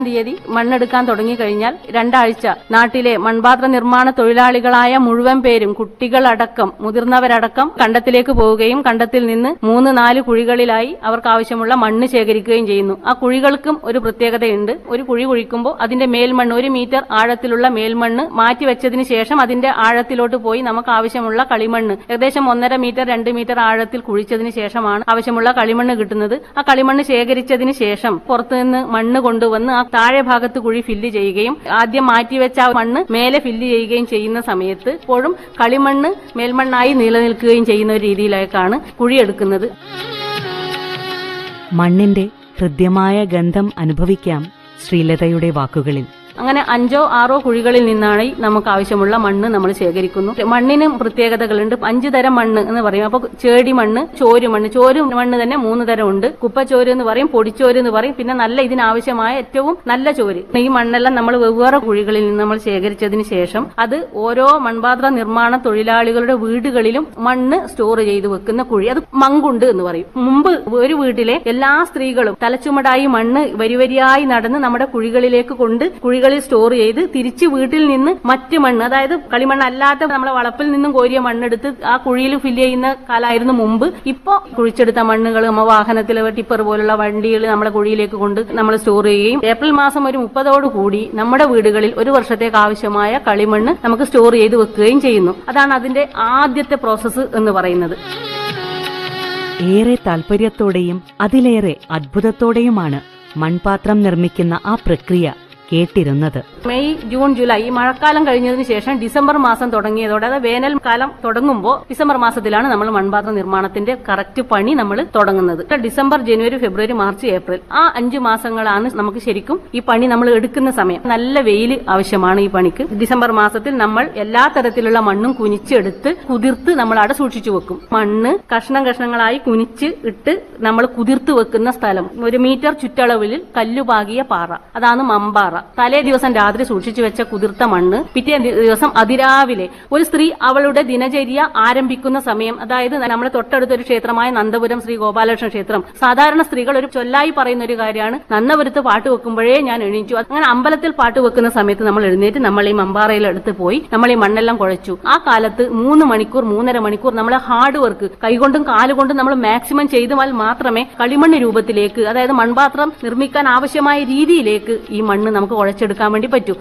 തീയതി മണ്ണെടുക്കാൻ തുടങ്ങിക്കഴിഞ്ഞാൽ രണ്ടാഴ്ച നാട്ടിലെ മൺപാത്ര നിർമ്മാണ തൊഴിലാളികളായ മുഴുവൻ പേരും കുട്ടികളടക്കം മുതിർന്നവരടക്കം കണ്ടത്തിലേക്ക് പോവുകയും കണ്ടത്തിൽ നിന്ന് മൂന്ന് നാല് കുഴികളിലായി അവർക്ക് ആവശ്യമുള്ള മണ്ണ് ശേഖരിക്കുകയും ചെയ്യുന്നു ആ കുഴികൾക്കും ഒരു പ്രത്യേകതയുണ്ട് ഒരു കുഴി കുഴിക്കുമ്പോൾ അതിന്റെ മേൽമണ്ണ് ഒരു മീറ്റർ ആഴത്തിലുള്ള മേൽമണ്ണ് മാറ്റി വെച്ചതിന് ശേഷം അതിന്റെ ആഴത്തിലോട്ട് പോയി നമുക്ക് ആവശ്യമുള്ള കളിമണ്ണ് ഏകദേശം ഒന്നര മീറ്റർ രണ്ട് മീറ്റർ ആഴത്തിൽ കുഴിച്ചതിന് ശേഷമാണ് ആവശ്യമുള്ള കളിമണ്ണ് കിട്ടുന്നത് ആ കളിമണ്ണ് ശേഖരിച്ചതിന് ശേഷം പുറത്തുനിന്ന് മണ്ണ് കൊണ്ടുവന്ന് ആ താഴെ ഭാഗത്ത് കുഴി ഫില്ല് ചെയ്യുകയും ആദ്യം മാറ്റിവെച്ച ആ മണ്ണ് മേലെ ഫില്ല് ചെയ്യുകയും ചെയ്യുന്ന സമയത്ത് ഇപ്പോഴും കളിമണ്ണ് മേൽമണ്ണായി നിലനിൽക്കുകയും ചെയ്യുന്ന ഒരു രീതിയിലേക്കാണ് കുഴിയെടുക്കുന്നത് മണ്ണിന്റെ ഹൃദ്യമായ ഗന്ധം അനുഭവിക്കാം ശ്രീലതയുടെ വാക്കുകളിൽ അങ്ങനെ അഞ്ചോ ആറോ കുഴികളിൽ നിന്നാണ് ഈ നമുക്ക് ആവശ്യമുള്ള മണ്ണ് നമ്മൾ ശേഖരിക്കുന്നു മണ്ണിനും പ്രത്യേകതകളുണ്ട് അഞ്ച് തരം മണ്ണ് എന്ന് പറയും അപ്പൊ ചേടി മണ്ണ് ചോരു മണ്ണ് ചോരു മണ്ണ് തന്നെ മൂന്ന് തരം ഉണ്ട് കുപ്പച്ചോര് എന്ന് പറയും പൊടിച്ചോര് എന്ന് പറയും പിന്നെ നല്ല ഇതിനാവശ്യമായ ഏറ്റവും നല്ല ചോര് ഈ മണ്ണെല്ലാം നമ്മൾ വെവ്വേറെ കുഴികളിൽ നിന്ന് നമ്മൾ ശേഖരിച്ചതിന് ശേഷം അത് ഓരോ മൺപാത്ര നിർമ്മാണ തൊഴിലാളികളുടെ വീടുകളിലും മണ്ണ് സ്റ്റോർ ചെയ്ത് വെക്കുന്ന കുഴി അത് മങ്കുണ്ട് എന്ന് പറയും മുമ്പ് ഒരു വീട്ടിലെ എല്ലാ സ്ത്രീകളും തലച്ചുമടായി മണ്ണ് വരിവരിയായി നടന്ന് നമ്മുടെ കുഴികളിലേക്ക് കൊണ്ട് കുഴികളിൽ സ്റ്റോർ ചെയ്ത് തിരിച്ച് വീട്ടിൽ നിന്ന് മറ്റ് മണ്ണ് അതായത് കളിമണ്ണ് അല്ലാത്ത നമ്മളെ വളപ്പിൽ നിന്നും കോരിയ മണ്ണെടുത്ത് ആ കുഴിയിൽ ഫില്ല് ചെയ്യുന്ന കാലമായിരുന്നു മുമ്പ് ഇപ്പോ കുഴിച്ചെടുത്ത മണ്ണുകൾ നമ്മ വാഹനത്തിൽ ടിപ്പർ പോലുള്ള വണ്ടികൾ നമ്മളെ കുഴിയിലേക്ക് കൊണ്ട് നമ്മൾ സ്റ്റോർ ചെയ്യുകയും ഏപ്രിൽ മാസം ഒരു മുപ്പതോട് കൂടി നമ്മുടെ വീടുകളിൽ ഒരു വർഷത്തേക്ക് ആവശ്യമായ കളിമണ്ണ് നമുക്ക് സ്റ്റോർ ചെയ്ത് വെക്കുകയും ചെയ്യുന്നു അതാണ് അതിന്റെ ആദ്യത്തെ പ്രോസസ്സ് എന്ന് പറയുന്നത് ഏറെ താൽപര്യത്തോടെയും അതിലേറെ അത്ഭുതത്തോടെയുമാണ് മൺപാത്രം നിർമ്മിക്കുന്ന ആ പ്രക്രിയ കേട്ടിരുന്നത് മെയ് ജൂൺ ജൂലൈ ഈ മഴക്കാലം കഴിഞ്ഞതിന് ശേഷം ഡിസംബർ മാസം തുടങ്ങിയതോടെ അതായത് വേനൽക്കാലം തുടങ്ങുമ്പോൾ ഡിസംബർ മാസത്തിലാണ് നമ്മൾ മൺപാത്ര നിർമ്മാണത്തിന്റെ കറക്റ്റ് പണി നമ്മൾ തുടങ്ങുന്നത് ഡിസംബർ ജനുവരി ഫെബ്രുവരി മാർച്ച് ഏപ്രിൽ ആ അഞ്ചു മാസങ്ങളാണ് നമുക്ക് ശരിക്കും ഈ പണി നമ്മൾ എടുക്കുന്ന സമയം നല്ല വെയിൽ ആവശ്യമാണ് ഈ പണിക്ക് ഡിസംബർ മാസത്തിൽ നമ്മൾ എല്ലാ തരത്തിലുള്ള മണ്ണും കുനിച്ചെടുത്ത് കുതിർത്ത് നമ്മൾ അവിടെ സൂക്ഷിച്ചു വെക്കും മണ്ണ് കഷ്ണം കഷ്ണങ്ങളായി കുനിച്ച് ഇട്ട് നമ്മൾ കുതിർത്ത് വെക്കുന്ന സ്ഥലം ഒരു മീറ്റർ ചുറ്റളവിൽ കല്ലുപാകിയ പാറ അതാണ് മമ്പാറ തലേ ദിവസം രാത്രി സൂക്ഷിച്ചു വെച്ച കുതിർത്ത മണ്ണ് പിറ്റേ ദി- ദിവസം അതിരാവിലെ ഒരു സ്ത്രീ അവളുടെ ദിനചര്യ ആരംഭിക്കുന്ന സമയം അതായത് നമ്മുടെ തൊട്ടടുത്ത ഒരു ക്ഷേത്രമായ നന്ദപുരം ശ്രീ ഗോപാലകൃഷ്ണ ക്ഷേത്രം സാധാരണ സ്ത്രീകൾ ഒരു ചൊല്ലായി പറയുന്ന ഒരു കാര്യമാണ് നന്നപുരത്ത് പാട്ട് വെക്കുമ്പോഴേ ഞാൻ എണീച്ചു അങ്ങനെ അമ്പലത്തിൽ പാട്ട് വെക്കുന്ന സമയത്ത് നമ്മൾ എഴുന്നേറ്റ് നമ്മൾ ഈ മമ്പാറയിൽ അടുത്ത് പോയി നമ്മൾ ഈ മണ്ണെല്ലാം കുഴച്ചു ആ കാലത്ത് മൂന്ന് മണിക്കൂർ മൂന്നര മണിക്കൂർ നമ്മൾ ഹാർഡ് വർക്ക് കൈകൊണ്ടും കാലുകൊണ്ടും നമ്മൾ മാക്സിമം ചെയ്താൽ മാത്രമേ കളിമണ്ണ് രൂപത്തിലേക്ക് അതായത് മൺപാത്രം നിർമ്മിക്കാൻ ആവശ്യമായ രീതിയിലേക്ക് ഈ മണ്ണ് നമുക്ക് കുഴച്ചെടുക്കാൻ വേണ്ടി പറ്റൂ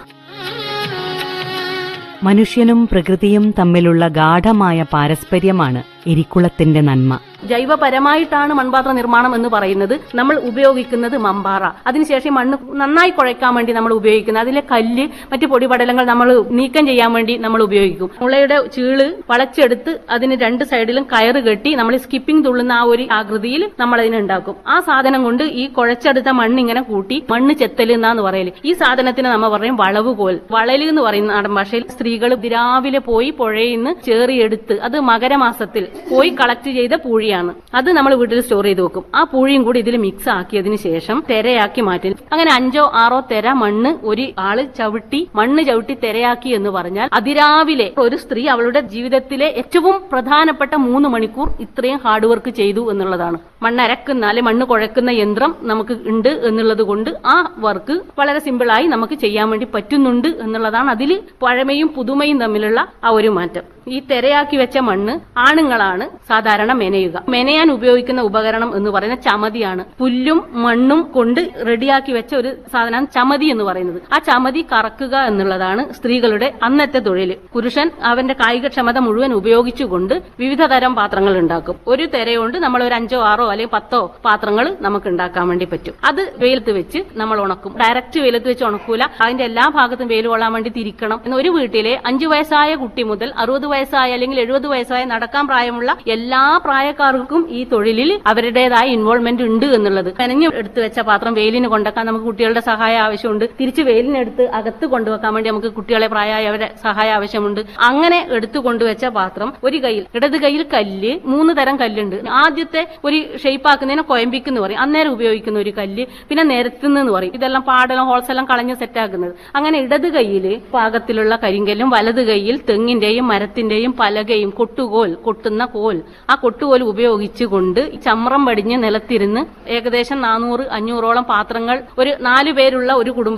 മനുഷ്യനും പ്രകൃതിയും തമ്മിലുള്ള ഗാഠമായ പാരസ്പര്യമാണ് എരിക്കുളത്തിന്റെ നന്മ ജൈവപരമായിട്ടാണ് മൺപാത്ര നിർമ്മാണം എന്ന് പറയുന്നത് നമ്മൾ ഉപയോഗിക്കുന്നത് മമ്പാറ അതിനുശേഷം മണ്ണ് നന്നായി കുഴയ്ക്കാൻ വേണ്ടി നമ്മൾ ഉപയോഗിക്കുന്നത് അതിലെ കല്ല് മറ്റു പൊടിപടലങ്ങൾ നമ്മൾ നീക്കം ചെയ്യാൻ വേണ്ടി നമ്മൾ ഉപയോഗിക്കും മുളയുടെ ചീള് വളച്ചെടുത്ത് അതിന് രണ്ട് സൈഡിലും കയറ് കെട്ടി നമ്മൾ സ്കിപ്പിംഗ് തുള്ളുന്ന ആ ഒരു ആകൃതിയിൽ നമ്മൾ അതിനെ ഉണ്ടാക്കും ആ സാധനം കൊണ്ട് ഈ കുഴച്ചെടുത്ത മണ്ണ് ഇങ്ങനെ കൂട്ടി മണ്ണ് ചെത്തല് എന്നാന്ന് പറയല് ഈ സാധനത്തിന് നമ്മൾ പറയും വളവുകോൽ വളല് എന്ന് പറയുന്ന നാടൻ ഭാഷയിൽ സ്ത്രീകൾ രാവിലെ പോയി പുഴയിൽ നിന്ന് ചേറിയെടുത്ത് അത് മകരമാസത്തിൽ പോയി കളക്ട് ചെയ്ത പൂഴിയാണ് അത് നമ്മൾ വീട്ടിൽ സ്റ്റോർ ചെയ്ത് വെക്കും ആ പൂഴിയും കൂടി ഇതിൽ മിക്സ് ആക്കിയതിന് ശേഷം തെരയാക്കി മാറ്റി അങ്ങനെ അഞ്ചോ ആറോ തെര മണ്ണ് ഒരു ആള് ചവിട്ടി മണ്ണ് ചവിട്ടി തെരയാക്കി എന്ന് പറഞ്ഞാൽ അതിരാവിലെ ഒരു സ്ത്രീ അവളുടെ ജീവിതത്തിലെ ഏറ്റവും പ്രധാനപ്പെട്ട മൂന്ന് മണിക്കൂർ ഇത്രയും ഹാർഡ് വർക്ക് ചെയ്തു എന്നുള്ളതാണ് മണ്ണ് അരക്കുന്ന അല്ലെ മണ്ണ് കുഴക്കുന്ന യന്ത്രം നമുക്ക് ഉണ്ട് എന്നുള്ളത് കൊണ്ട് ആ വർക്ക് വളരെ സിമ്പിളായി നമുക്ക് ചെയ്യാൻ വേണ്ടി പറ്റുന്നുണ്ട് എന്നുള്ളതാണ് അതിൽ പഴമയും പുതുമയും തമ്മിലുള്ള ആ ഒരു മാറ്റം ഈ തെരയാക്കി വെച്ച മണ്ണ് ആണുങ്ങളാണ് സാധാരണ മെനയുക മെനയാൻ ഉപയോഗിക്കുന്ന ഉപകരണം എന്ന് പറയുന്നത് ചമതിയാണ് പുല്ലും മണ്ണും കൊണ്ട് റെഡിയാക്കി വെച്ച ഒരു സാധനം ചമതി എന്ന് പറയുന്നത് ആ ചമതി കറക്കുക എന്നുള്ളതാണ് സ്ത്രീകളുടെ അന്നത്തെ തൊഴിൽ പുരുഷൻ അവന്റെ കായികക്ഷമത മുഴുവൻ ഉപയോഗിച്ചുകൊണ്ട് വിവിധ തരം പാത്രങ്ങൾ ഉണ്ടാക്കും ഒരു തെരയുകൊണ്ട് നമ്മൾ ഒരു അഞ്ചോ ആറോ അല്ലെങ്കിൽ പത്തോ പാത്രങ്ങൾ നമുക്ക് ഉണ്ടാക്കാൻ വേണ്ടി പറ്റും അത് വെയിലത്ത് വെച്ച് നമ്മൾ ഉണക്കും ഡയറക്റ്റ് വെയിലത്ത് വെച്ച് ഉണക്കൂല അതിന്റെ എല്ലാ ഭാഗത്തും വെയിൽ കൊള്ളാൻ വേണ്ടി തിരിക്കണം എന്ന് ഒരു വീട്ടിലെ അഞ്ചു വയസ്സായ കുട്ടി മുതൽ അറുപത് വയസ്സായ അല്ലെങ്കിൽ എഴുപത് വയസ്സായ നടക്കാൻ പ്രായമുള്ള എല്ലാ പ്രായക്കാർക്കും ഈ തൊഴിലിൽ അവരുടേതായ ഇൻവോൾവ്മെന്റ് ഉണ്ട് എന്നുള്ളത് നനഞ്ഞു എടുത്തു വെച്ച പാത്രം വെയിലിന് കൊണ്ടുവെക്കാൻ നമുക്ക് കുട്ടികളുടെ സഹായം ആവശ്യമുണ്ട് തിരിച്ച് വെയിലിനെടുത്ത് അകത്ത് കൊണ്ടുവെക്കാൻ വേണ്ടി നമുക്ക് കുട്ടികളെ പ്രായമായവരെ സഹായം ആവശ്യമുണ്ട് അങ്ങനെ എടുത്തു കൊണ്ടുവച്ച പാത്രം ഒരു കയ്യിൽ ഇടത് കയ്യിൽ കല്ല് മൂന്ന് തരം കല്ലുണ്ട് ആദ്യത്തെ ഒരു ഷെയ്പ്പാക്കുന്നതിന് കൊയമ്പിക്കെന്ന് പറയും അന്നേരം ഉപയോഗിക്കുന്ന ഒരു കല്ല് പിന്നെ നിരത്തുന്നെന്ന് പറയും ഇതെല്ലാം പാടെല്ലാം ഹോൾസെല്ലാം കളഞ്ഞ് സെറ്റാക്കുന്നത് അങ്ങനെ ഇടത് കൈയിൽ പാകത്തിലുള്ള കരിങ്കല്ലും വലത് കൈയിൽ തെങ്ങിന്റെയും മരത്തിന്റെയും പലകയും കൊട്ടുകോൽ കൊട്ടുന്ന കോൽ ആ കൊട്ടുകോൽ ഉപയോഗിച്ചുകൊണ്ട് ഈ ചമ്രം പടിഞ്ഞ് നിലത്തിരുന്ന് ഏകദേശം നാനൂറ് അഞ്ഞൂറോളം പാത്രങ്ങൾ ഒരു നാലു പേരുള്ള ഒരു കുടുംബ